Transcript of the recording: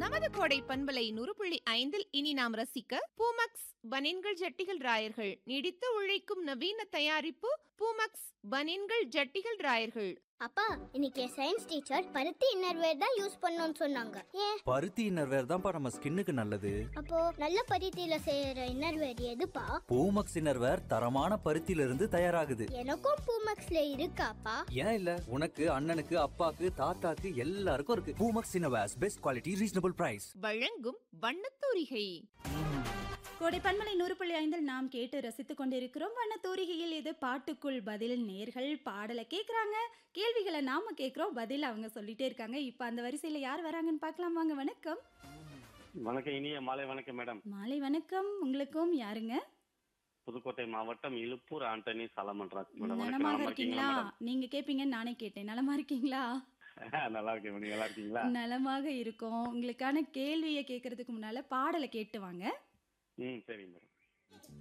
நமது கோடை பண்பலை நூறு புள்ளி ஐந்தில் இனி நாம் ரசிக்க பூமக்ஸ் பனின்கள் ஜட்டிகள் ராயர்கள் நீடித்து உழைக்கும் நவீன தயாரிப்பு பூமக்ஸ் பனின்கள் ஜட்டிகள் ராயர்கள் அப்பா இன்னைக்கு சயின்ஸ் டீச்சர் பருத்தி இன்னர்வேர் தான் யூஸ் பண்ணணும்னு சொன்னாங்க ஏன் பருத்தி இன்னர்வேர் தான்ப்பா நம்ம ஸ்கின்னுக்கு நல்லது அப்போ நல்ல பருத்தியில செய்யற இன்னர்வேர் எதுப்பா பூமக்ஸ் இன்னர்வேர் தரமான பருத்தியில இருந்து தயாராகுது எனக்கும் பூமக்ஸ்ல இருக்காப்பா ஏன் இல்ல உனக்கு அண்ணனுக்கு அப்பாக்கு தாத்தாக்கு எல்லாருக்கும் இருக்கு Poomex innerwears best quality reasonable price வழங்கும் வண்ணத்தூரிகை கோடை பன்மலை நூறு புள்ளி ஐந்தில் நாம் கேட்டு ரசித்துக் கொண்டிருக்கிறோம் வண்ண தூரிகையில் இது பாட்டுக்குள் பதில் நேர்கள் பாடலை கேட்குறாங்க கேள்விகளை நாம கேட்குறோம் பதில் அவங்க சொல்லிட்டே இருக்காங்க இப்போ அந்த வரிசையில் யார் வராங்கன்னு பார்க்கலாம் வாங்க வணக்கம் வணக்கம் இனிய மாலை வணக்கம் மேடம் மாலை வணக்கம் உங்களுக்கும் யாருங்க புதுக்கோட்டை மாவட்டம் இலுப்பூர் ஆண்டனி சாலமன்ராஜ் மேடம் வணக்கம் நலமாக நல்லா இருக்கீங்களா இருக்கீங்களா நீங்க கேட்பீங்கன்னு நானே கேட்டேன் நலமா இருக்கீங்களா மேடம் நல்லா இருக்கேன் மேடம் நல்லா இருக்கீங்களா நலமாக இருக்கோம் உங்களுக்கான கேள்வியை கேட்கறதுக்கு முன்னால பாடலை கேட்டு வாங்க ம் சரிங்க மேடம்